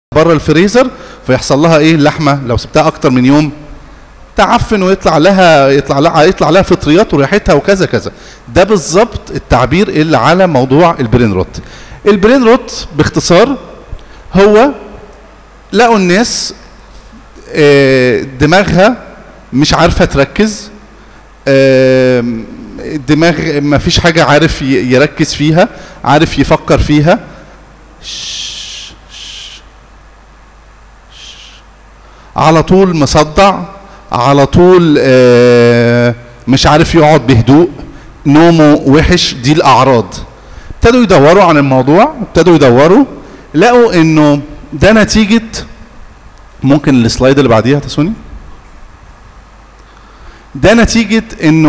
بره الفريزر فيحصل لها ايه اللحمه لو سبتها اكتر من يوم تعفن ويطلع لها يطلع لها يطلع لها فطريات وريحتها وكذا كذا ده بالظبط التعبير اللي على موضوع البرين روت البرين روت باختصار هو لقوا الناس آه، دماغها مش عارفه تركز آه، الدماغ ما فيش حاجه عارف ي- يركز فيها عارف يفكر فيها شش- شش- شش. على طول مصدع على طول آه، مش عارف يقعد بهدوء نومه وحش دي الاعراض ابتدوا يدوروا عن الموضوع ابتدوا يدوروا لقوا انه ده نتيجه ممكن السلايد اللي بعديها تسوني ده نتيجه انه